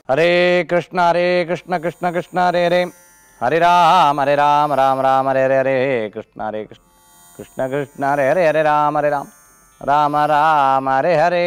ஹரே கிருஷ்ண ஹரே கிருஷ்ண கிருஷ்ண கிருஷ்ண ஹரே ஹரே ஹரே ராம் ஹரே ராம் ராம் ராம் ஹரே ஹரே ஹரே கிருஷ்ண ஹரே கிருஷ்ண கிருஷ்ண கிருஷ்ண ஹரே ஹரே ஹரே ராம் ஹரே ராம் ராம ராம ஹரே ஹரே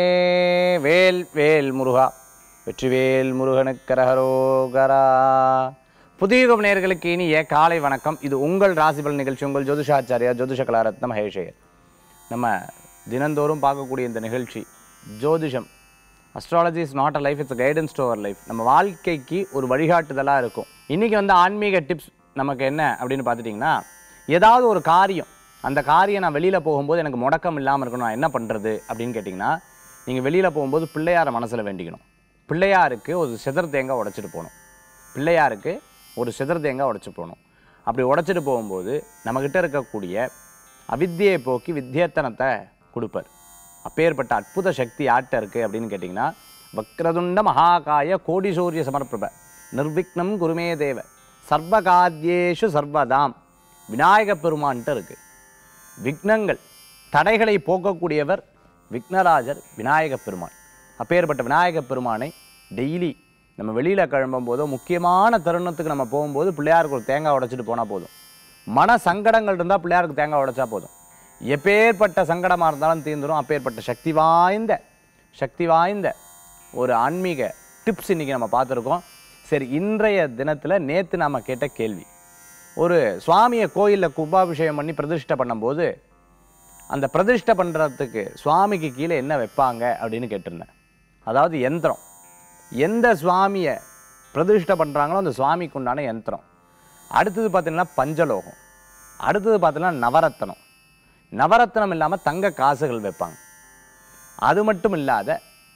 வேல் வேல் முருகா வெற்றிவேல் முருகனுக்கரகரோகரா புதியுகம் நேயர்களுக்கு இனிய காலை வணக்கம் இது உங்கள் ராசிபல் நிகழ்ச்சி உங்கள் ஜோதிஷாச்சாரியா ஜோதிஷ கலாரத்னம் மகேஷயர் நம்ம தினந்தோறும் பார்க்கக்கூடிய இந்த நிகழ்ச்சி ஜோதிஷம் astrology is not a life it's guidance to our life நம்ம வாழ்க்கைக்கு ஒரு வழிகாட்டுதலாக இருக்கும் இன்றைக்கி வந்து ஆன்மீக டிப்ஸ் நமக்கு என்ன அப்படின்னு பார்த்துட்டிங்கன்னா ஏதாவது ஒரு காரியம் அந்த காரியம் நான் வெளியில் போகும்போது எனக்கு முடக்கம் இல்லாமல் இருக்கணும் நான் என்ன பண்ணுறது அப்படின்னு கேட்டிங்கன்னா நீங்கள் வெளியில் போகும்போது பிள்ளையாரை மனசில் வேண்டிக்கணும் பிள்ளையாருக்கு ஒரு சிதற தேங்காய் உடைச்சிட்டு போகணும் பிள்ளையாருக்கு ஒரு சிதற தேங்காய் உடைச்சு போகணும் அப்படி உடைச்சிட்டு போகும்போது நம்மக்கிட்ட இருக்கக்கூடிய அவித்தியை போக்கி வித்தியத்தனத்தை கொடுப்பார் அப்பேற்பட்ட அற்புத சக்தி யார்கிட்ட இருக்குது அப்படின்னு கேட்டிங்கன்னா வக்ரதுண்ட மகாகாய கோடி சூரிய சமர்ப்பிரப நிர்விக்னம் குருமே தேவ சர்வகாத்யேஷு சர்வதாம் விநாயக பெருமான்ட்டு இருக்குது விக்னங்கள் தடைகளை போக்கக்கூடியவர் விக்னராஜர் விநாயக பெருமான் அப்பேற்பட்ட விநாயக பெருமானை டெய்லி நம்ம வெளியில் கிளம்பும் போதோ முக்கியமான தருணத்துக்கு நம்ம போகும்போது பிள்ளையாருக்கு ஒரு தேங்காய் உடைச்சிட்டு போனால் போதும் மன சங்கடங்கள் இருந்தால் பிள்ளையாருக்கு தேங்காய் உடைச்சா போதும் எப்பேற்பட்ட சங்கடமாக இருந்தாலும் தீர்ந்துடும் அப்பேற்பட்ட சக்தி வாய்ந்த சக்தி வாய்ந்த ஒரு ஆன்மீக டிப்ஸ் இன்றைக்கி நம்ம பார்த்துருக்கோம் சரி இன்றைய தினத்தில் நேற்று நாம் கேட்ட கேள்வி ஒரு சுவாமியை கோயிலில் கும்பாபிஷேகம் பண்ணி பிரதிஷ்டை பண்ணும்போது அந்த பிரதிஷ்டை பண்ணுறதுக்கு சுவாமிக்கு கீழே என்ன வைப்பாங்க அப்படின்னு கேட்டிருந்தேன் அதாவது யந்திரம் எந்த சுவாமியை பிரதிஷ்டை பண்ணுறாங்களோ அந்த சுவாமிக்கு உண்டான யந்திரம் அடுத்தது பார்த்தீங்கன்னா பஞ்சலோகம் அடுத்தது பார்த்தீங்கன்னா நவரத்தனம் நவரத்னம் இல்லாமல் தங்க காசுகள் வைப்பாங்க அது மட்டும் இல்லாத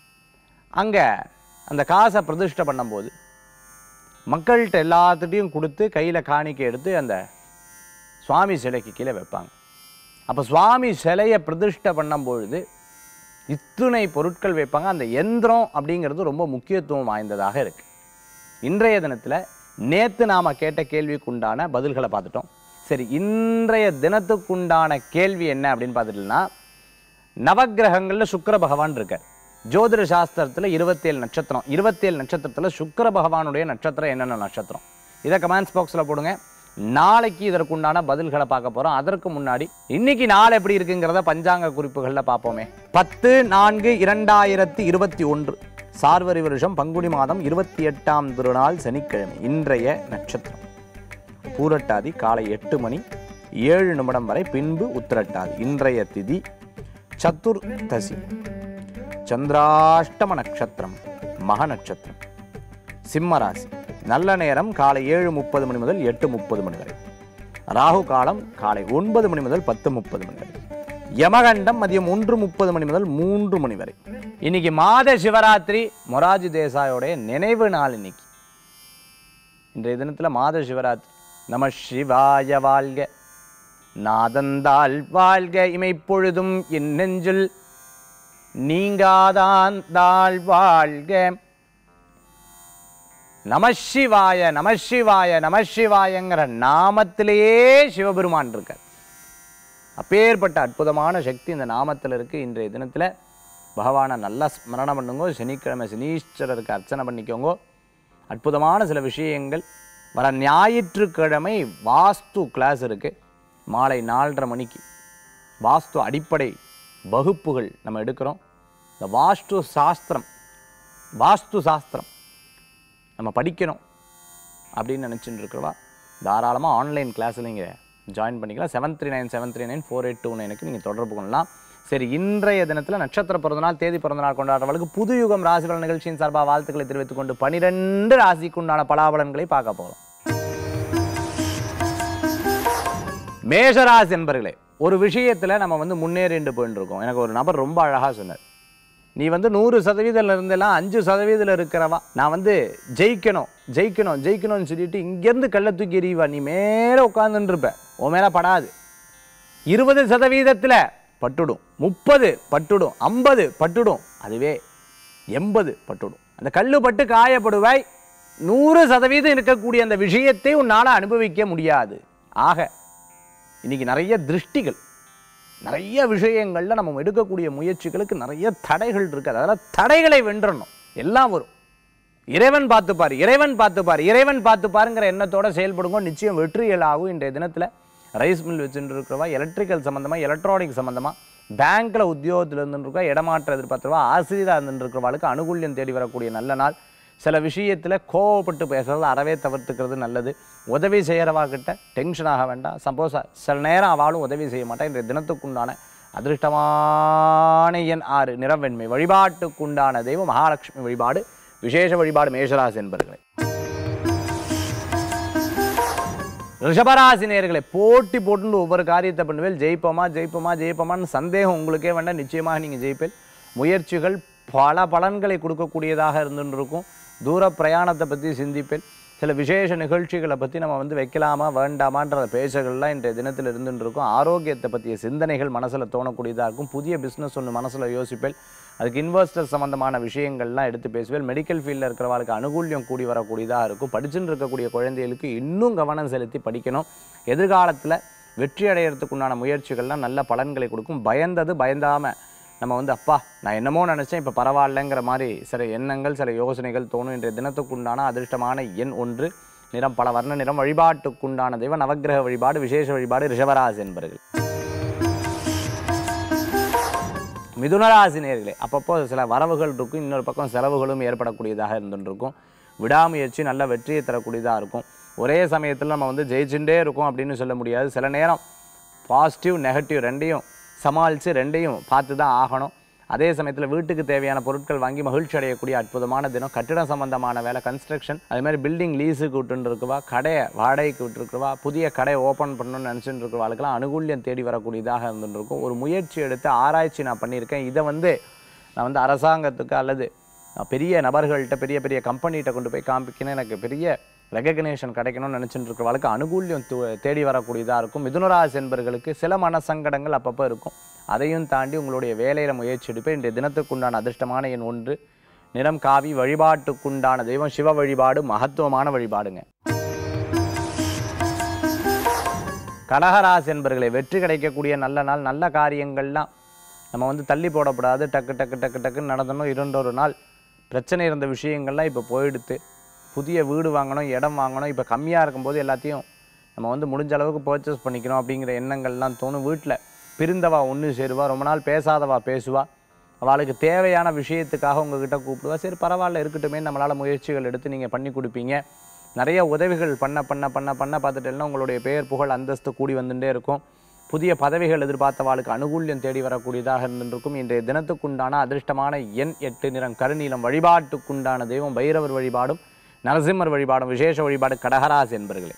அங்கே அந்த காசை பிரதிஷ்டை பண்ணும்போது மக்கள்கிட்ட எல்லாத்துட்டையும் கொடுத்து கையில் காணிக்கை எடுத்து அந்த சுவாமி சிலைக்கு கீழே வைப்பாங்க அப்போ சுவாமி சிலையை பிரதிஷ்டை பண்ணும்பொழுது இத்துணை பொருட்கள் வைப்பாங்க அந்த எந்திரம் அப்படிங்கிறது ரொம்ப முக்கியத்துவம் வாய்ந்ததாக இருக்குது இன்றைய தினத்தில் நேற்று நாம் கேட்ட கேள்விக்குண்டான பதில்களை பார்த்துட்டோம் சரி இன்றைய தினத்துக்குண்டான கேள்வி என்ன அப்படின்னு பார்த்துட்டோம்னா நவக்கிரகங்களில் சுக்கிர பகவான் இருக்கார் ஜோதிட சாஸ்திரத்தில் இருபத்தேழு நட்சத்திரம் இருபத்தேழு நட்சத்திரத்தில் சுக்கிர பகவானுடைய நட்சத்திரம் என்னென்ன நட்சத்திரம் இதை கமெண்ட்ஸ் பாக்ஸில் போடுங்க நாளைக்கு இதற்குண்டான பதில்களை பார்க்க போகிறோம் அதற்கு முன்னாடி இன்னைக்கு நாள் எப்படி இருக்குங்கிறத பஞ்சாங்க குறிப்புகளில் பார்ப்போமே பத்து நான்கு இரண்டாயிரத்தி இருபத்தி ஒன்று சார்வரி வருஷம் பங்குனி மாதம் இருபத்தி எட்டாம் திருநாள் சனிக்கிழமை இன்றைய நட்சத்திரம் பூரட்டாதி காலை எட்டு மணி ஏழு நிமிடம் வரை பின்பு உத்திரட்டாதி இன்றைய திதி சதுர்தசி சந்திராஷ்டம நட்சத்திரம் மக நட்சத்திரம் சிம்ம ராசி நல்ல நேரம் காலை ஏழு முப்பது மணி முதல் எட்டு முப்பது மணி வரை ராகு காலம் காலை ஒன்பது மணி முதல் பத்து முப்பது மணி வரை யமகண்டம் மதியம் ஒன்று முப்பது மணி முதல் மூன்று மணி வரை இன்னைக்கு மாத சிவராத்திரி மொராஜி தேசாயோடைய நினைவு நாள் இன்னைக்கு இன்றைய தினத்தில் மாத சிவராத்திரி நம சிவாய வாழ்க நாதந்தாள் வாழ்க இமைப்பொழுதும் என் நெஞ்சில் நீங்காதான் தாழ் வாழ்க நமசிவாய நமசிவாய நமசிவாயங்கிற நாமத்திலேயே சிவபெருமான் இருக்கார் அப்பேற்பட்ட அற்புதமான சக்தி இந்த நாமத்தில் இருக்கு இன்றைய தினத்தில் பகவானை நல்லா ஸ்மரணம் பண்ணுங்க சனிக்கிழமை சனீஸ்வரருக்கு அர்ச்சனை பண்ணிக்கோங்க அற்புதமான சில விஷயங்கள் வர ஞாயிற்றுக்கிழமை வாஸ்து கிளாஸ் இருக்கு மாலை நாலரை மணிக்கு வாஸ்து அடிப்படை வகுப்புகள் நம்ம எடுக்கிறோம் இந்த வாஸ்து சாஸ்திரம் வாஸ்து சாஸ்திரம் நம்ம படிக்கணும் அப்படின்னு நினச்சிட்டு இருக்கிறவா தாராளமாக ஆன்லைன் கிளாஸில் நீங்கள் ஜாயின் பண்ணிக்கலாம் seven three nine seven three nine four eight two நைனுக்கு நீங்கள் தொடர்பு கொள்ளலாம் சரி இன்றைய தினத்தில் நட்சத்திர பிறந்தநாள் தேதி பிறந்தநாள் கொண்டாடுறவர்களுக்கு புது யுகம் ராசிபலன் நிகழ்ச்சியின் சார்பாக வாழ்த்துக்களை தெரிவித்துக் கொண்டு பனிரெண்டு ராசிக்குண்டான பலாபலன்களை பார்க்க போகிறோம் மேஷராசி என்பர்களே ஒரு விஷயத்தில் நம்ம வந்து முன்னேறிண்டு போயிட்டு இருக்கோம் எனக்கு ஒரு நபர் ரொம்ப அழகாக சொன்னார் நீ வந்து நூறு சதவீதம் இருந்தெல்லாம் அஞ்சு சதவீதம் இருக்கிறவா நான் வந்து ஜெயிக்கணும் ஜெயிக்கணும் ஜெயிக்கணும்னு சொல்லிட்டு இங்கேருந்து கல்லை தூக்கி எறிவா நீ மேலே உட்காந்துட்டு இருப்ப உன் மேலே படாது இருபது சதவீதத்தில் பட்டுடும் முப்பது பட்டுடும் ஐம்பது பட்டுடும் அதுவே எண்பது பட்டுடும் அந்த கல்லு பட்டு காயப்படுவாய் நூறு சதவீதம் இருக்கக்கூடிய அந்த விஷயத்தை உன்னால் அனுபவிக்க முடியாது ஆக இன்னைக்கு நிறைய திருஷ்டிகள் நிறைய விஷயங்களில் நம்ம எடுக்கக்கூடிய முயற்சிகளுக்கு நிறைய தடைகள் இருக்குது அதனால் தடைகளை வென்றணும் எல்லாம் வரும் இறைவன் பார்த்துப்பார் இறைவன் பார்த்துப்பார் இறைவன் பார்த்துப்பாருங்கிற எண்ணத்தோட செயல்படுங்க நிச்சயம் வெற்றிகளாகும் இன்றைய தினத்தில் ரைஸ் மில் வச்சுட்டு இருக்கிறவா எலக்ட்ரிக்கல் சம்மந்தமாக எலக்ட்ரானிக் சம்மந்தமாக பேங்க்கில் உத்தியோகத்தில் இருந்துருக்கா இடமாற்ற எதிர்பார்த்துருவா ஆசிரியராக இருந்துருக்கிறவாளுக்கு அனுகூல்யம் தேடி வரக்கூடிய நல்ல நாள் சில விஷயத்தில் கோவப்பட்டு பேசுறது அறவே தவிர்த்துக்கிறது நல்லது உதவி செய்கிறவா கிட்ட டென்ஷன் ஆக வேண்டாம் சப்போஸ் சில நேரம் அவளும் உதவி செய்ய மாட்டா இன்றைய தினத்துக்குண்டான அதிர்ஷ்டமான எண் ஆறு நிறவெண்மை வழிபாட்டுக்குண்டான தெய்வம் மகாலட்சுமி வழிபாடு விசேஷ வழிபாடு மேஷராசி என்பர்களே ரிஷபராசி நேயர்களே போட்டி போட்டு ஒவ்வொரு காரியத்தை பண்ணுவேன் ஜெயிப்போமா ஜெயிப்போமா ஜெயிப்போமான்னு சந்தேகம் உங்களுக்கே வேண்டாம் நிச்சயமாக நீங்கள் ஜெயிப்பேன் முயற்சிகள் பல பலன்களை கொடுக்கக்கூடியதாக இருந்துன்னு இருக்கும் தூர பிரயாணத்தை பற்றி சிந்திப்பேன் சில விசேஷ நிகழ்ச்சிகளை பற்றி நம்ம வந்து வைக்கலாமா வேண்டாமான்ற பேச்சுகள்லாம் இன்றைய தினத்தில் இருந்துட்டு இருக்கும் ஆரோக்கியத்தை பற்றிய சிந்தனைகள் மனசில் தோணக்கூடியதாக இருக்கும் புதிய பிஸ்னஸ் ஒன்று மனசில் யோசிப்பேன் அதுக்கு இன்வெஸ்டர் சம்மந்தமான விஷயங்கள்லாம் எடுத்து பேசுவேன் மெடிக்கல் ஃபீல்டில் இருக்கிறவங்களுக்கு அனுகூல்யம் கூடி வரக்கூடியதாக இருக்கும் படிச்சுட்டு இருக்கக்கூடிய குழந்தைகளுக்கு இன்னும் கவனம் செலுத்தி படிக்கணும் எதிர்காலத்தில் வெற்றி அடையிறதுக்கு உண்டான முயற்சிகள்லாம் நல்ல பலன்களை கொடுக்கும் பயந்தது பயந்தாமல் நம்ம வந்து அப்பா நான் என்னமோ நினச்சேன் இப்போ பரவாயில்லைங்கிற மாதிரி சில எண்ணங்கள் சில யோசனைகள் தோணும் இன்றைய தினத்துக்குண்டான அதிர்ஷ்டமான எண் ஒன்று நிறம் பல வர்ண நிறம் வழிபாட்டுக்குண்டான தெய்வம் நவக்கிரக வழிபாடு விசேஷ வழிபாடு ரிஷபராசி என்பர்கள் மிதுனராசி நேர்களே அப்பப்போ சில வரவுகள் இருக்கும் இன்னொரு பக்கம் செலவுகளும் ஏற்படக்கூடியதாக இருந்துருக்கும் விடாமுயற்சி நல்ல வெற்றியை தரக்கூடியதாக இருக்கும் ஒரே சமயத்தில் நம்ம வந்து ஜெயிச்சுட்டே இருக்கோம் அப்படின்னு சொல்ல முடியாது சில நேரம் பாசிட்டிவ் நெகட்டிவ் ரெண்டையும் சமாளித்து ரெண்டையும் பார்த்து தான் ஆகணும் அதே சமயத்தில் வீட்டுக்கு தேவையான பொருட்கள் வாங்கி மகிழ்ச்சி அடையக்கூடிய அற்புதமான தினம் கட்டிடம் சம்பந்தமான வேலை கன்ஸ்ட்ரக்ஷன் அது மாதிரி பில்டிங் லீஸுக்கு விட்டுன்னு இருக்குவா கடையை வாடகைக்கு விட்டுருக்குவா புதிய கடை ஓப்பன் பண்ணணும்னு நினச்சிட்டு இருக்கிறவாளுக்கெல்லாம் அனுகூல்யம் தேடி வரக்கூடியதாக இருந்துட்டு இருக்கும் ஒரு முயற்சி எடுத்து ஆராய்ச்சி நான் பண்ணியிருக்கேன் இதை வந்து நான் வந்து அரசாங்கத்துக்கு அல்லது நான் பெரிய நபர்கள்ட்ட பெரிய பெரிய கம்பெனிகிட்ட கொண்டு போய் காமிக்கணும் எனக்கு பெரிய ரெகக்னேஷன் கிடைக்கணும்னு நினச்சிட்டு இருக்கிறவளுக்கு அனுகூல்யம் து- தேடி வரக்கூடியதாக இருக்கும் மிதுனராசி என்பர்களுக்கு சில மனசங்கடங்கள் அப்பப்போ இருக்கும் அதையும் தாண்டி உங்களுடைய வேலையில் முயற்சி எடுப்பேன் இன்றைய தினத்துக்குண்டான அதிர்ஷ்டமான எண் ஒன்று நிறம் காவி வழிபாட்டுக்குண்டான தெய்வம் சிவ வழிபாடு மகத்துவமான வழிபாடுங்க கடகராசி என்பர்களை வெற்றி கிடைக்கக்கூடிய நல்ல நாள் நல்ல காரியங்கள்லாம் நம்ம வந்து தள்ளி போடக்கூடாது டக்கு டக்கு டக்கு டக்குன்னு நடந்தணும் இரண்டொரு நாள் பிரச்சனை இருந்த விஷயங்கள்லாம் இப்போ போயிடுத்து புதிய வீடு வாங்கணும் இடம் வாங்கணும் இப்போ கம்மியாக இருக்கும்போது எல்லாத்தையும் நம்ம வந்து முடிஞ்ச அளவுக்கு பர்ச்சேஸ் பண்ணிக்கணும் அப்படிங்கிற எண்ணங்கள்லாம் தோணும் வீட்டில் பிரிந்தவா ஒன்று சேருவா ரொம்ப நாள் பேசாதவா பேசுவா அவளுக்கு தேவையான விஷயத்துக்காக உங்ககிட்ட கூப்பிடுவா சரி பரவாயில்ல இருக்கட்டுமே நம்மளால் முயற்சிகள் எடுத்து நீங்கள் பண்ணி கொடுப்பீங்க நிறைய உதவிகள் பண்ண பண்ண பண்ண பண்ண பார்த்துட்டேன்னா உங்களுடைய பெயர் புகழ் அந்தஸ்து கூடி வந்துட்டே இருக்கும் புதிய பதவிகள் எதிர்பார்த்தவாளுக்கு அனுகூல்யம் தேடி வரக்கூடியதாக இருந்திருக்கும் இன்றைய தினத்துக்குண்டான அதிர்ஷ்டமான எண் எட்டு நிறம் கருநீலம் வழிபாட்டுக்குண்டான தெய்வம் பைரவர் வழிபாடும் நரசிம்மர் வழிபாடும் விசேஷ வழிபாடு கடகராசி என்பர்களே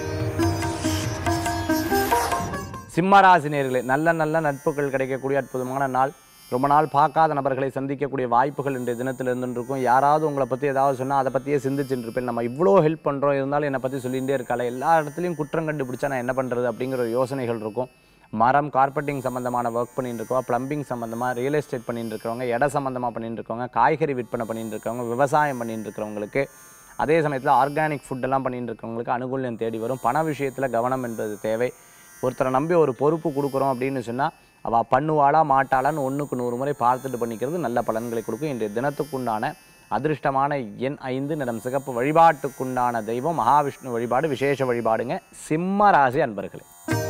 சிம்மராசி நேர்களே நல்ல நல்ல நட்புகள் கிடைக்கக்கூடிய அற்புதமான நாள் ரொம்ப நாள் பார்க்காத நபர்களை சந்திக்கக்கூடிய வாய்ப்புகள் இன்றைய தினத்தில் இருந்துருக்கும் யாராவது உங்களை பற்றி ஏதாவது சொன்னால் அதை பற்றியே சிந்திச்சுட்டு இருப்பேன் நம்ம இவ்வளோ ஹெல்ப் பண்ணுறோம் இருந்தாலும் என்னை பற்றி சொல்லிகிட்டே இருக்கால எல்லா இடத்துலையும் குற்றம் கண்டுபிடிச்சா நான் என்ன பண்ணுறது அப்படிங்கிற ஒரு யோசனைகள் இருக்கும் மரம் கார்பெட்டிங் சம்மந்தமான ஒர்க் பண்ணிட்டு இருக்கவங்க ப்ளம்பிங் சம்மந்தமாக ரியல் எஸ்டேட் பண்ணிட்டு இருக்கவங்க இட சம்மந்தமாக பண்ணிட்டு இருக்கவங்க காய்கறி விற்பனை பண்ணிட்டு இருக்கவங்க விவசாயம் பண்ணிட்டு இருக்கிறவங்களுக்கு அதே சமயத்தில் ஆர்கானிக் ஃபுட்டெல்லாம் பண்ணிட்டு இருக்கிறவங்களுக்கு அனுகூல்யம் தேடி வரும் பண விஷயத்தில் கவனம் என்பது தேவை ஒருத்தரை நம்பி ஒரு பொறுப்பு கொடுக்குறோம் அப்படின்னு சொன்னால் அவள் பண்ணுவாளா மாட்டாளான்னு ஒன்றுக்கு நூறு முறை பார்த்துட்டு பண்ணிக்கிறது நல்ல பலன்களை கொடுக்கும் இன்றைய தினத்துக்குண்டான அதிர்ஷ்டமான எண் ஐந்து நிறம் சிகப்பு வழிபாட்டுக்குண்டான தெய்வம் மகாவிஷ்ணு வழிபாடு விசேஷ வழிபாடுங்க சிம்ம ராசி அன்பர்களே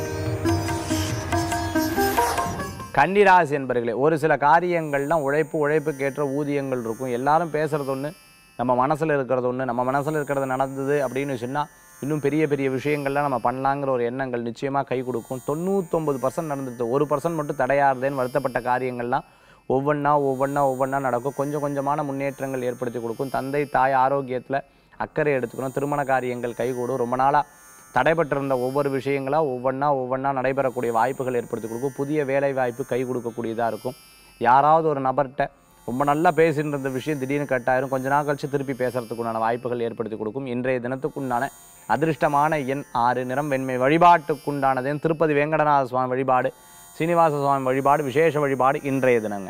கன்னிராசி என்பர்களே ஒரு சில காரியங்கள்லாம் உழைப்பு உழைப்புக்கு ஏற்ற ஊதியங்கள் இருக்கும் எல்லாரும் பேசுறது ஒன்று நம்ம மனசில் இருக்கிறது ஒன்று நம்ம மனசில் இருக்கிறது நடந்தது அப்படின்னு சொன்னால் இன்னும் பெரிய பெரிய விஷயங்கள்லாம் நம்ம பண்ணலாங்கிற ஒரு எண்ணங்கள் நிச்சயமாக கை கொடுக்கும் தொண்ணூத்தொம்பது பர்சன்ட் நடந்துட்டு ஒரு பர்சன்ட் மட்டும் தடையாறுதேன்னு வருத்தப்பட்ட காரியங்கள்லாம் ஒவ்வொன்றா ஒவ்வொன்றா ஒவ்வொன்றா நடக்கும் கொஞ்சம் கொஞ்சமான முன்னேற்றங்கள் ஏற்படுத்தி கொடுக்கும் தந்தை தாய் ஆரோக்கியத்தில் அக்கறை எடுத்துக்கணும் திருமண காரியங்கள் கைகூடும் ரொம்ப நாளாக தடைபட்டிருந்த ஒவ்வொரு விஷயங்களாக ஒவ்வொன்றா ஒவ்வொன்றா நடைபெறக்கூடிய வாய்ப்புகள் ஏற்படுத்தி கொடுக்கும் புதிய வேலை வாய்ப்பு கை கொடுக்கக்கூடியதாக இருக்கும் யாராவது ஒரு நபர்கிட்ட ரொம்ப நல்லா பேசிட்டு இருந்த விஷயம் திடீர்னு கட் ஆயிரும் கொஞ்ச நாள் கழிச்சு திருப்பி பேசுறதுக்குண்டான வாய்ப்புகள் ஏற்படுத்தி கொடுக்கும் இன்றைய தினத்துக்குண்டான அதிர்ஷ்டமான எண் ஆறு நிறம் வெண்மை வழிபாட்டுக்குண்டானது திருப்பதி வேங்கடநாத சுவாமி வழிபாடு சீனிவாச சுவாமி வழிபாடு விசேஷ வழிபாடு இன்றைய தினங்க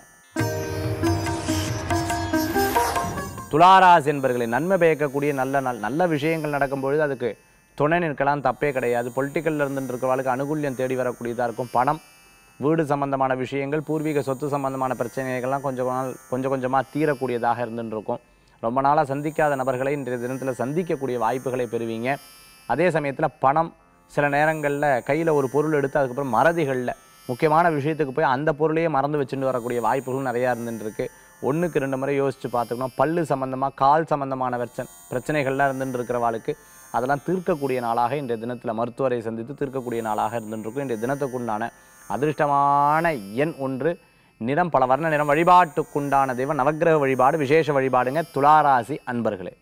துளாராசி என்பர்களை நன்மை பயக்கக்கூடிய நல்ல நாள் நல்ல விஷயங்கள் நடக்கும் பொழுது அதுக்கு துணை நிற்கலாம் தப்பே கிடையாது பொலிட்டிக்கல்ல இருந்துட்டு இருக்கிறவளுக்கு அனுகூல்யம் தேடி வரக்கூடியதாக இருக்கும் பணம் வீடு சம்பந்தமான விஷயங்கள் பூர்வீக சொத்து சம்பந்தமான பிரச்சனைகள்லாம் கொஞ்சம் நாள் கொஞ்சம் கொஞ்சமாக தீரக்கூடியதாக இருந்துட்டு இருக்கும் ரொம்ப நாளாக சந்திக்காத நபர்களை இன்றைய தினத்தில் சந்திக்கக்கூடிய வாய்ப்புகளை பெறுவீங்க அதே சமயத்தில் பணம் சில நேரங்களில் கையில் ஒரு பொருள் எடுத்து அதுக்கப்புறம் மறதிகளில் முக்கியமான விஷயத்துக்கு போய் அந்த பொருளையே மறந்து வச்சுட்டு வரக்கூடிய வாய்ப்புகள் நிறையா இருந்துட்டு இருக்கு ஒன்றுக்கு ரெண்டு முறை யோசித்து பார்த்துக்கணும் பல்லு சம்மந்தமாக கால் சம்மந்தமான பிரச்சனை பிரச்சனைகள்லாம் இருந்துட்டு இருக்கிறவாளுக்கு அதெல்லாம் தீர்க்கக்கூடிய நாளாக இன்றைய தினத்தில் மருத்துவரை சந்தித்து தீர்க்கக்கூடிய நாளாக இருந்துருக்கும் இன்றைய தினத்துக்குண்டான அதிர்ஷ்டமான எண் ஒன்று நிறம் பல வர்ண நிறம் வழிபாட்டுக்குண்டான தெய்வம் நவக்கிரக வழிபாடு விசேஷ வழிபாடுங்க துளாராசி அன்பர்களே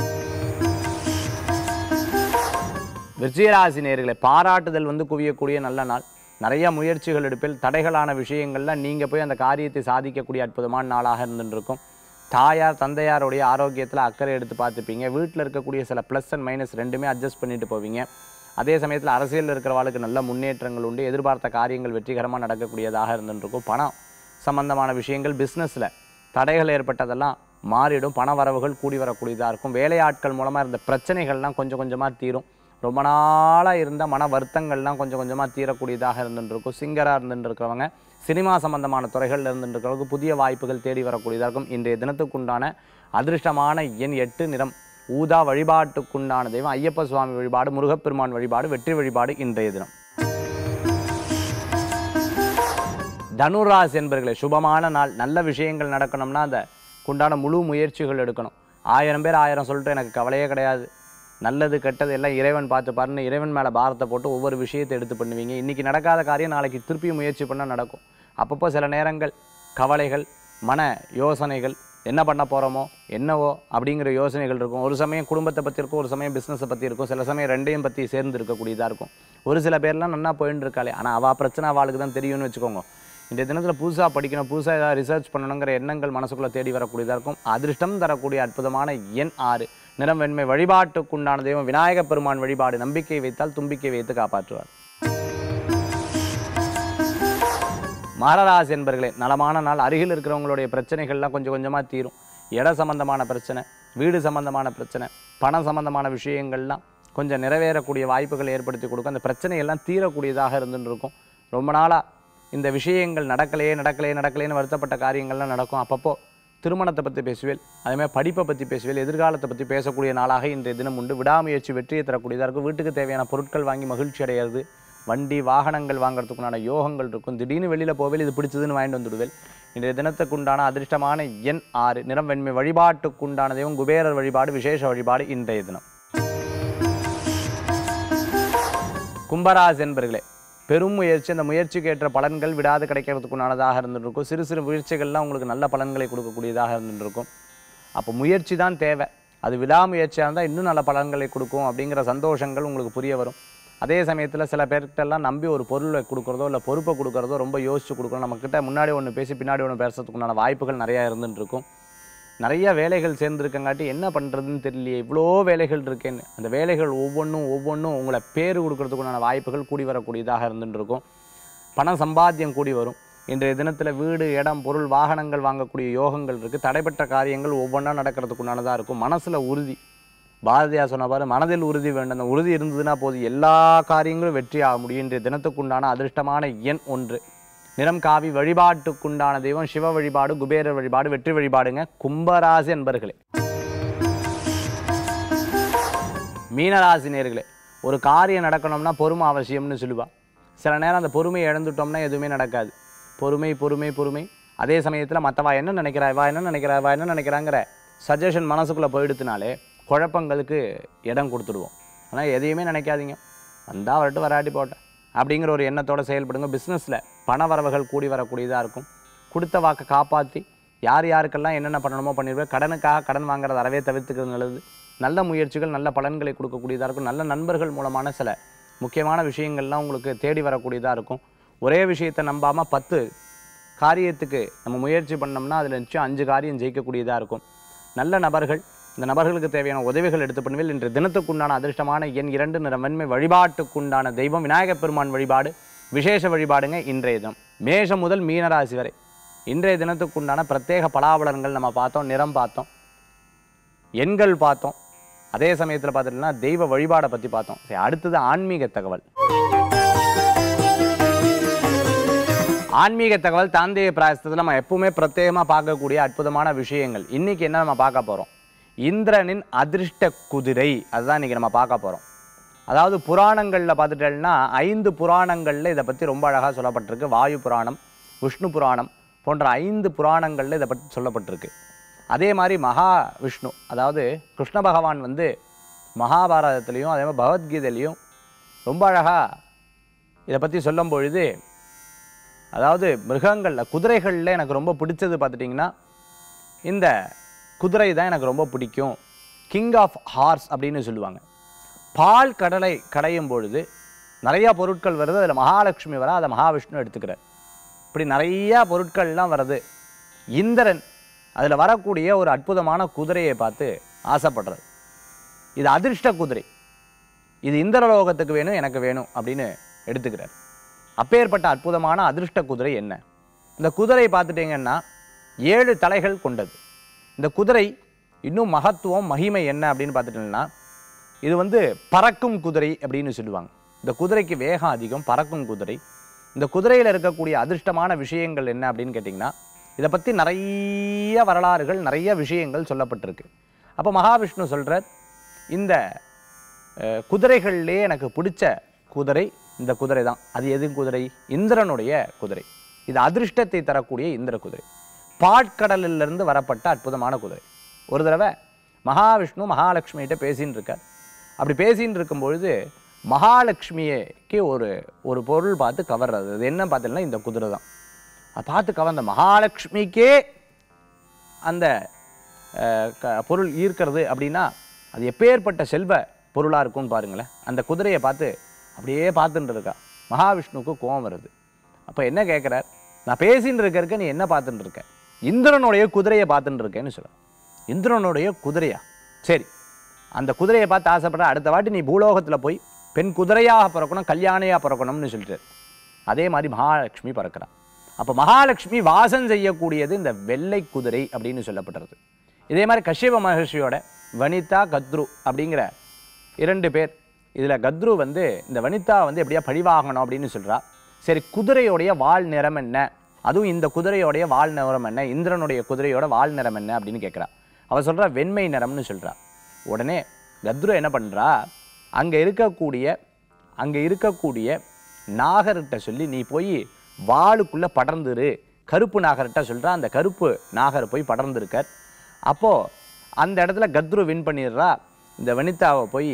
விருச்சிகராசி நேர்களை பாராட்டுதல் வந்து குவியக்கூடிய நல்ல நாள் நிறைய முயற்சிகள் எடுப்பில் தடைகளான விஷயங்கள்ல நீங்கள் போய் அந்த காரியத்தை சாதிக்கக்கூடிய அற்புதமான நாளாக இருந்துட்டு இருக்கும் தாயார் தந்தையாருடைய ஆரோக்கியத்தில் அக்கறை எடுத்து பார்த்துப்பீங்க வீட்டில் இருக்கக்கூடிய சில ப்ளஸ் அண்ட் மைனஸ் ரெண்டுமே அட்ஜஸ்ட் பண்ணிட்டு போவீங்க அதே சமயத்தில் அரசியலில் இருக்கிறவாளுக்கு நல்ல முன்னேற்றங்கள் உண்டு எதிர்பார்த்த காரியங்கள் வெற்றிகரமாக நடக்கக்கூடியதாக இருந்துட்டு இருக்கும் பணம் சம்பந்தமான விஷயங்கள் பிஸ்னஸில் தடைகள் ஏற்பட்டதெல்லாம் மாறிடும் பண வரவுகள் கூடி வரக்கூடியதாக இருக்கும் வேலையாட்கள் மூலமாக இருந்த பிரச்சனைகள்லாம் கொஞ்சம் கொஞ்சமாக தீரும் ரொம்ப நாளாக இருந்த மன வருத்தங்கள்லாம் கொஞ்சம் கொஞ்சமாக தீரக்கூடியதாக இருந்துட்டு இருக்கும் சிங்கராக இருந்துட்டு இருக்கிறவங்க சினிமா சம்பந்தமான துறைகளில் இருந்துட்டு இருக்கிறவங்க புதிய வாய்ப்புகள் தேடி வரக்கூடியதாக இருக்கும் இன்றைய தினத்துக்குண்டான அதிர்ஷ்டமான எண் எட்டு நிறம் ஊதா வழிபாட்டுக்குண்டான தெய்வம் ஐயப்ப சுவாமி வழிபாடு முருகப்பெருமான் வழிபாடு வெற்றி வழிபாடு இன்றைய தினம் தனுராசி என்பர்களே சுபமான நாள் நல்ல விஷயங்கள் நடக்கணும்னா அந்த குண்டான முழு முயற்சிகள் எடுக்கணும் ஆயிரம் பேர் ஆயிரம் சொல்லிட்டு எனக்கு கவலையே கிடையாது நல்லது கெட்டது எல்லாம் இறைவன் பார்த்து பாருன்னு இறைவன் மேலே பாரத்தை போட்டு ஒவ்வொரு விஷயத்தை எடுத்து பண்ணுவீங்க இன்றைக்கி நடக்காத காரியம் நாளைக்கு திருப்பி முயற்சி பண்ண நடக்கும் அப்பப்போ சில நேரங்கள் கவலைகள் மன யோசனைகள் என்ன பண்ண போகிறோமோ என்னவோ அப்படிங்கிற யோசனைகள் இருக்கும் ஒரு சமயம் குடும்பத்தை பற்றி இருக்கும் ஒரு சமயம் பிஸ்னஸை பற்றி இருக்கும் சில சமயம் ரெண்டையும் பற்றி சேர்ந்து இருக்கக்கூடியதாக இருக்கும் ஒரு சில பேர்லாம் நல்லா போயின்னு இருக்காளே ஆனால் அவள் பிரச்சனை அவளுக்கு தான் தெரியும்னு வச்சுக்கோங்க இந்த தினத்தில் புதுசாக படிக்கணும் புதுசாக ஏதாவது ரிசர்ச் பண்ணணுங்கிற எண்ணங்கள் மனசுக்குள்ளே தேடி வரக்கூடியதாக இருக்கும் அதிர்ஷ்டம் தரக்கூடிய அற்புதமான எண் ஆறு நிறம் வெண்மை வழிபாட்டுக்குண்டான தெய்வம் விநாயகப் பெருமான் வழிபாடு நம்பிக்கை வைத்தால் தும்பிக்கை வைத்து காப்பாற்றுவார் மகராசி என்பர்களே நலமான நாள் அருகில் இருக்கிறவங்களுடைய பிரச்சனைகள்லாம் கொஞ்சம் கொஞ்சமாக தீரும் இட சம்பந்தமான பிரச்சனை வீடு சம்பந்தமான பிரச்சனை பணம் சம்பந்தமான விஷயங்கள்லாம் கொஞ்சம் நிறைவேறக்கூடிய வாய்ப்புகள் ஏற்படுத்தி கொடுக்கும் அந்த பிரச்சனையெல்லாம் தீரக்கூடியதாக இருந்துட்டு இருக்கும் ரொம்ப நாளாக இந்த விஷயங்கள் நடக்கலையே நடக்கலையே நடக்கலையேன்னு வருத்தப்பட்ட காரியங்கள்லாம் நடக்கும் அப்பப்போ திருமணத்தை பற்றி பேசுவேல் அதேமாதிரி படிப்பை பற்றி பேசுவேல் எதிர்காலத்தை பற்றி பேசக்கூடிய நாளாக இன்றைய தினம் உண்டு விடாமுயற்சி வெற்றியை தரக்கூடியதாக இருக்கும் வீட்டுக்கு தேவையான பொருட்கள் வாங்கி மகிழ்ச்சி அடையிறது வண்டி வாகனங்கள் வாங்குறதுக்குண்டான யோகங்கள் இருக்கும் திடீர்னு வெளியில் போவேல் இது பிடிச்சதுன்னு வாங்கிட்டு வந்துடுவேல் இன்றைய தினத்துக்குண்டான அதிர்ஷ்டமான எண் ஆறு நிறம் வெண்மை வழிபாட்டுக்குண்டான தெய்வம் குபேரர் வழிபாடு விசேஷ வழிபாடு இன்றைய தினம் கும்பராசி என்பர்களே பெரும் முயற்சி அந்த முயற்சிக்கு ஏற்ற பலன்கள் விடாது கிடைக்கிறதுக்குண்டானதாக இருந்துட்டு இருக்கும் சிறு சிறு முயற்சிகள்லாம் உங்களுக்கு நல்ல பலன்களை கொடுக்கக்கூடியதாக இருந்துட்டு இருக்கும் அப்போ முயற்சி தான் தேவை அது விடாமுயற்சியாக இருந்தால் இன்னும் நல்ல பலன்களை கொடுக்கும் அப்படிங்கிற சந்தோஷங்கள் உங்களுக்கு புரிய வரும் அதே சமயத்தில் சில பேர்கிட்டலாம் நம்பி ஒரு பொருளை கொடுக்குறதோ இல்லை பொறுப்பை கொடுக்குறதோ ரொம்ப யோசிச்சு கொடுக்கணும் நம்மக்கிட்ட முன்னாடி ஒன்று பேசி பின்னாடி ஒன்று பேசுறதுக்குண்டான வாய்ப்புகள் நிறையா இருந்துட்டு இருக்கும் நிறைய வேலைகள் சேர்ந்துருக்கங்காட்டி என்ன பண்ணுறதுன்னு தெரியலையே இவ்வளோ வேலைகள் இருக்கேன்னு அந்த வேலைகள் ஒவ்வொன்றும் ஒவ்வொன்றும் உங்களை பேர் கொடுக்கறதுக்குண்டான வாய்ப்புகள் கூடி வரக்கூடியதாக இருந்துட்டு இருக்கும் பண சம்பாத்தியம் கூடி வரும் இன்றைய தினத்தில் வீடு இடம் பொருள் வாகனங்கள் வாங்கக்கூடிய யோகங்கள் இருக்குது தடைப்பட்ட காரியங்கள் ஒவ்வொன்றா நடக்கிறதுக்குண்டானதாக இருக்கும் மனசில் உறுதி பாரதியார் சொன்ன பாரு மனதில் உறுதி வேண்டும் அந்த உறுதி இருந்ததுன்னா போதும் எல்லா காரியங்களும் வெற்றி ஆக முடியும் இன்றைய தினத்துக்குண்டான அதிர்ஷ்டமான எண் ஒன்று நிறம் காவி வழிபாட்டுக்குண்டான தெய்வம் சிவ வழிபாடு குபேரர் வழிபாடு வெற்றி வழிபாடுங்க கும்பராசி என்பர்களே மீனராசி நேர்களே ஒரு காரியம் நடக்கணும்னா பொறுமை அவசியம்னு சொல்லுவா சில நேரம் அந்த பொறுமையை இழந்துட்டோம்னா எதுவுமே நடக்காது பொறுமை பொறுமை பொறுமை அதே சமயத்தில் மற்றவா என்ன நினைக்கிறா இவா என்ன நினைக்கிறா இவா என்ன நினைக்கிறாங்கிற சஜஷன் மனசுக்குள்ளே போயிடுத்துனாலே குழப்பங்களுக்கு இடம் கொடுத்துடுவோம் ஆனால் எதையுமே நினைக்காதீங்க வந்தால் வரட்டும் வராட்டி போட்டேன் அப்படிங்கிற ஒரு எண்ணத்தோட செயல்படுங்க பிஸ்னஸில் பண வரவுகள் கூடி வரக்கூடியதாக இருக்கும் கொடுத்த வாக்கை காப்பாற்றி யார் யாருக்கெல்லாம் என்னென்ன பண்ணணுமோ பண்ணிடுவேன் கடனுக்காக கடன் வாங்குறத அறவே தவிர்த்துக்கிறது நல்லது நல்ல முயற்சிகள் நல்ல பலன்களை கொடுக்கக்கூடியதாக இருக்கும் நல்ல நண்பர்கள் மூலமான சில முக்கியமான விஷயங்கள்லாம் உங்களுக்கு தேடி வரக்கூடியதாக இருக்கும் ஒரே விஷயத்தை நம்பாமல் பத்து காரியத்துக்கு நம்ம முயற்சி பண்ணோம்னா அதில் நிச்சயம் அஞ்சு காரியம் ஜெயிக்கக்கூடியதாக இருக்கும் நல்ல நபர்கள் இந்த நபர்களுக்கு தேவையான உதவிகள் எடுத்து பண்ணுவேன் இன்று தினத்துக்குண்டான அதிர்ஷ்டமான எண் இரண்டு நிறம் வெண்மை வழிபாட்டுக்குண்டான தெய்வம் விநாயகப் பெருமான் வழிபாடு விசேஷ வழிபாடுங்க இன்றைய தினம் மேஷம் முதல் மீனராசி வரை இன்றைய தினத்துக்குண்டான பிரத்யேக பலாபலன்கள் நம்ம பார்த்தோம் நிறம் பார்த்தோம் எண்கள் பார்த்தோம் அதே சமயத்தில் பார்த்துட்டோம்னா தெய்வ வழிபாடை பற்றி பார்த்தோம் சரி அடுத்தது ஆன்மீக தகவல் ஆன்மீக தகவல் தாந்தேய பிராயசத்தில் நம்ம எப்பவுமே பிரத்யேகமாக பார்க்கக்கூடிய அற்புதமான விஷயங்கள் இன்னைக்கு என்ன நம்ம பார்க்க போகிறோம் இந்திரனின் அதிர்ஷ்ட குதிரை அதுதான் இன்றைக்கி நம்ம பார்க்க போகிறோம் அதாவது புராணங்களில் பார்த்துட்டேன்னா ஐந்து புராணங்களில் இதை பற்றி ரொம்ப அழகாக சொல்லப்பட்டிருக்கு வாயு புராணம் விஷ்ணு புராணம் போன்ற ஐந்து புராணங்களில் இதை பற்றி சொல்லப்பட்டிருக்கு அதே மாதிரி மகா விஷ்ணு அதாவது கிருஷ்ண பகவான் வந்து மகாபாரதத்துலேயும் அதே மாதிரி பகவத்கீதையிலையும் ரொம்ப அழகாக இதை பற்றி சொல்லும் பொழுது அதாவது மிருகங்களில் குதிரைகளில் எனக்கு ரொம்ப பிடிச்சது பார்த்துட்டிங்கன்னா இந்த குதிரை தான் எனக்கு ரொம்ப பிடிக்கும் கிங் ஆஃப் ஹார்ஸ் அப்படின்னு சொல்லுவாங்க பால் கடலை கடையும் பொழுது நிறையா பொருட்கள் வருது அதில் மகாலட்சுமி வர அதை மகாவிஷ்ணு எடுத்துக்கிறார் இப்படி நிறையா பொருட்கள்லாம் வருது இந்திரன் அதில் வரக்கூடிய ஒரு அற்புதமான குதிரையை பார்த்து ஆசைப்படுறது இது அதிர்ஷ்ட குதிரை இது இந்திரலோகத்துக்கு வேணும் எனக்கு வேணும் அப்படின்னு எடுத்துக்கிறார் அப்பேற்பட்ட அற்புதமான அதிர்ஷ்ட குதிரை என்ன இந்த குதிரை பார்த்துட்டீங்கன்னா ஏழு தலைகள் கொண்டது இந்த குதிரை இன்னும் மகத்துவம் மகிமை என்ன அப்படின்னு பார்த்துட்டீங்கன்னா இது வந்து பறக்கும் குதிரை அப்படின்னு சொல்லுவாங்க இந்த குதிரைக்கு வேகம் அதிகம் பறக்கும் குதிரை இந்த குதிரையில் இருக்கக்கூடிய அதிர்ஷ்டமான விஷயங்கள் என்ன அப்படின்னு கேட்டிங்கன்னா இதை பற்றி நிறைய வரலாறுகள் நிறைய விஷயங்கள் சொல்லப்பட்டிருக்கு அப்போ மகாவிஷ்ணு சொல்கிறார் இந்த அஹ், குதிரைகள்லே எனக்கு பிடிச்ச குதிரை இந்த குதிரை தான் அது எது குதிரை இந்திரனுடைய குதிரை இது அதிர்ஷ்டத்தை தரக்கூடிய இந்திர குதிரை பாட்கடலிலிருந்து வரப்பட்ட அற்புதமான குதிரை ஒரு தடவை மகாவிஷ்ணு மகாலட்சுமிகிட்ட பேசின்னு இருக்கார் அப்படி பேசின்னு இருக்கும்பொழுது மகாலட்சுமிக்கு ஒரு ஒரு பொருள் பார்த்து கவர்றது அது என்ன பார்த்தீங்கன்னா இந்த குதிரை தான் அதை பார்த்து கவர்ந்த மகாலட்சுமிக்கே அந்த அஹ், க- பொருள் ஈர்க்கிறது அப்படின்னா அது எப்பேற்பட்ட செல்வ பொருளாக இருக்கும்னு பாருங்களேன் அந்த குதிரையை பார்த்து அப்படியே பார்த்துட்டு இருக்கா மகாவிஷ்ணுவுக்கு கோபம் வருது அப்போ என்ன கேட்குறார் நான் பேசின்னு இருக்கறக்க நீ என்ன பார்த்துட்டு இருக்க இந்திரனுடைய குதிரையை பார்த்துட்டு இருக்கேன்னு சொல்ல இந்திரனுடைய குதிரையா சரி அந்த குதிரையை பார்த்து ஆசைப்படுற அடுத்த வாட்டி நீ பூலோகத்தில் போய் பெண் குதிரையாக பிறக்கணும் கல்யாணியாக பிறக்கணும்னு சொல்லிட்டு அதே மாதிரி மகாலட்சுமி பிறக்கிறா அப்போ மகாலட்சுமி வாசம் செய்யக்கூடியது இந்த வெள்ளை குதிரை அப்படின்னு சொல்லப்படுறது இதே மாதிரி கஷ்யப மகர்ஷியோட வனிதா கத்ரு அப்படிங்கிற இரண்டு பேர் இதில் கத்ரு வந்து இந்த வனிதா வந்து எப்படியா பழிவாகணும் அப்படின்னு சொல்றா சரி குதிரையோடைய வால் நிறம் என்ன அதுவும் இந்த குதிரையோடைய வால் நிறம் என்ன இந்திரனுடைய குதிரையோட வால் நிறம் என்ன அப்படின்னு கேட்குறா அவ சொல்றா வெண்மை நிறம்னு சொல்றா உடனே கத்ரு என்ன பண்றா அங்கே இருக்கக்கூடிய அங்கே இருக்கக்கூடிய நாகர்கிட்ட சொல்லி நீ போய் வாளுக்குள்ளே படர்ந்துரு கருப்பு நாகர்கிட்ட சொல்கிறா அந்த கருப்பு நாகர் போய் படர்ந்துருக்கார் அப்போது அந்த இடத்துல கத்ரு வின் பண்ணிடுறா இந்த வனிதாவை போய்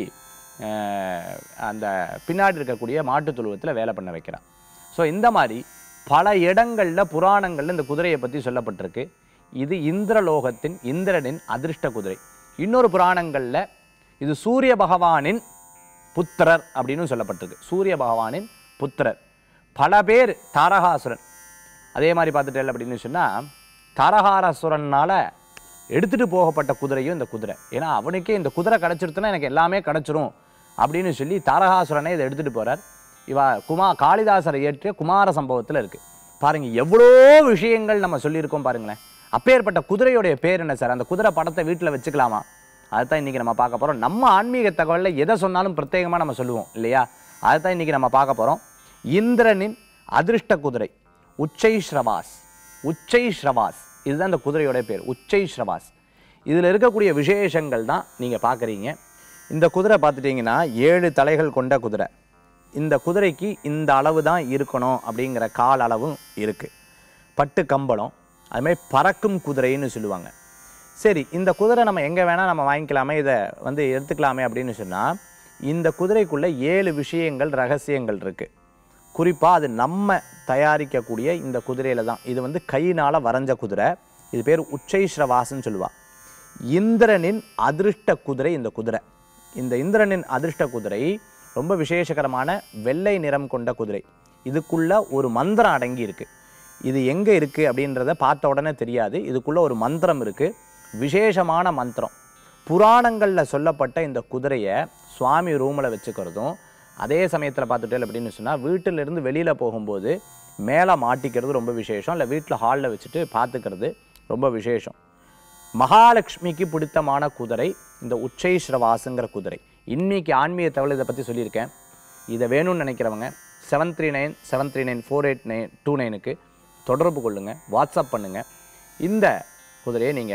அஹ், அந்த பின்னாடி இருக்கக்கூடிய மாட்டுத் தொழுவத்தில் வேலை பண்ண வைக்கிறான் ஸோ இந்த மாதிரி பல இடங்களில் புராணங்களில் இந்த குதிரையை பற்றி சொல்லப்பட்டிருக்கு இது இந்திரலோகத்தின் இந்திரனின் அதிர்ஷ்ட குதிரை இன்னொரு புராணங்களில் இது சூரிய பகவானின் புத்திரர் அப்படின்னு சொல்லப்பட்டிருக்கு சூரிய பகவானின் புத்திரர் பல பேர் தாரகாசுரன் அதே மாதிரி பார்த்துட்டேன் அப்படின்னு சொன்னால் தாரகாரசுரனால் எடுத்துகிட்டு போகப்பட்ட குதிரையும் இந்த குதிரை ஏன்னா அவனுக்கே இந்த குதிரை கிடச்சிருச்சுன்னா எனக்கு எல்லாமே கிடச்சிரும் அப்படின்னு சொல்லி தாரகாசுரனை இதை எடுத்துகிட்டு போகிறார் இவ குமா காளிதாசரை ஏற்றிய குமார சம்பவத்தில் இருக்குது பாருங்க எவ்வளோ விஷயங்கள் நம்ம சொல்லியிருக்கோம் பாருங்களேன் அப்பேற்பட்ட குதிரையுடைய பேர் என்ன சார் அந்த குதிரை படத்தை வீட்டில் வச்சுக்கலாமா அதுதான் இன்றைக்கி நம்ம பார்க்க போகிறோம் நம்ம ஆன்மீக தகவலில் எதை சொன்னாலும் பிரத்யேகமாக நம்ம சொல்லுவோம் இல்லையா அதுதான் இன்றைக்கி நம்ம பார்க்க போகிறோம் இந்திரனின் அதிர்ஷ்ட குதிரை உச்சை ஸ்ரவாஸ் உச்சை ஸ்ரவாஸ் இதுதான் இந்த குதிரையோட பேர் உச்சை ஸ்ரவாஸ் இதில் இருக்கக்கூடிய விசேஷங்கள் தான் நீங்கள் பார்க்குறீங்க இந்த குதிரை பார்த்துட்டிங்கன்னா ஏழு தலைகள் கொண்ட குதிரை இந்த குதிரைக்கு இந்த அளவு தான் இருக்கணும் அப்படிங்கிற கால் அளவும் இருக்குது பட்டு கம்பளம் அதுமாதிரி பறக்கும் குதிரைன்னு சொல்லுவாங்க சரி இந்த குதிரை நம்ம எங்கே வேணால் நம்ம வாங்கிக்கலாமே இதை வந்து எடுத்துக்கலாமே அப்படின்னு சொன்னால் இந்த குதிரைக்குள்ளே ஏழு விஷயங்கள் ரகசியங்கள் இருக்குது குறிப்பாக அது நம்ம தயாரிக்கக்கூடிய இந்த குதிரையில் தான் இது வந்து கையினால் வரைஞ்ச குதிரை இது பேர் உச்சைஸ்ரவாசன்னு சொல்லுவாள் இந்திரனின் அதிர்ஷ்ட குதிரை இந்த குதிரை இந்த இந்திரனின் அதிர்ஷ்ட குதிரை ரொம்ப விசேஷகரமான வெள்ளை நிறம் கொண்ட குதிரை இதுக்குள்ள ஒரு மந்திரம் அடங்கி இருக்கு இது எங்கே இருக்குது அப்படின்றத பார்த்த உடனே தெரியாது இதுக்குள்ள ஒரு மந்திரம் இருக்குது விசேஷமான மந்திரம் புராணங்களில் சொல்லப்பட்ட இந்த குதிரையை சுவாமி ரூமில் வச்சுக்கிறதும் அதே சமயத்தில் பார்த்துட்டேன் அப்படின்னு சொன்னால் வீட்டிலிருந்து வெளியில் போகும்போது மேலே மாட்டிக்கிறது ரொம்ப விசேஷம் இல்லை வீட்டில் ஹாலில் வச்சுட்டு பார்த்துக்கிறது ரொம்ப விசேஷம் மகாலட்சுமிக்கு பிடித்தமான குதிரை இந்த உச்சைஸ்ரவாசுங்கிற குதிரை இன்னைக்கு ஆன்மீக தகவல் இதை பற்றி சொல்லியிருக்கேன் இதை வேணும்னு நினைக்கிறவங்க seven three nine seven three nine four eight nine two நைனுக்கு தொடர்பு கொள்ளுங்கள் வாட்ஸ்அப் பண்ணுங்கள் இந்த குதிரையை நீங்கள்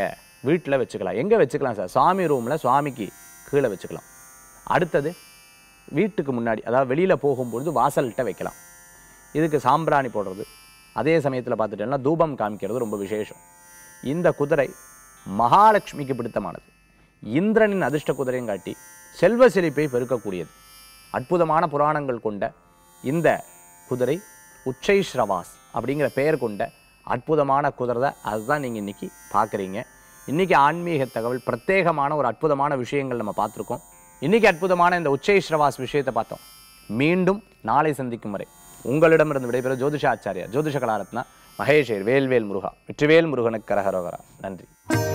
வீட்டில் வச்சுக்கலாம் எங்கே வச்சுக்கலாம் சார் சாமி ரூமில் சுவாமிக்கு கீழே வச்சுக்கலாம் அடுத்தது வீட்டுக்கு முன்னாடி அதாவது வெளியில் போகும்பொழுது வாசல்கிட்ட வைக்கலாம் இதுக்கு சாம்பிராணி போடுறது அதே சமயத்தில் பார்த்துட்டோம்னா தூபம் காமிக்கிறது ரொம்ப விசேஷம் இந்த குதிரை மகாலட்சுமிக்கு பிடித்தமானது இந்திரனின் அதிர்ஷ்ட குதிரையும் காட்டி செல்வ செழிப்பை பெருக்கக்கூடியது அற்புதமான புராணங்கள் கொண்ட இந்த குதிரை உச்சைஸ்ரவாஸ் அப்படிங்கிற பெயர் கொண்ட அற்புதமான குதிரை தான் அதுதான் நீங்கள் இன்னைக்கு பார்க்குறீங்க இன்னைக்கு ஆன்மீக தகவல் பிரத்யேகமான ஒரு அற்புதமான விஷயங்கள் நம்ம பார்த்துருக்கோம் இன்னைக்கு அற்புதமான இந்த உச்சைஸ்ரவாஸ் விஷயத்தை பார்த்தோம் மீண்டும் நாளை சந்திக்கும் வரை உங்களிடமிருந்து விடைபெறும் ஜோதிஷாச்சாரியா ஜோதிஷ கலாரத்னா மகேஷர் வேல்வேல் முருகா வெற்றிவேல் முருகனுக்கு கரகரோகரா நன்றி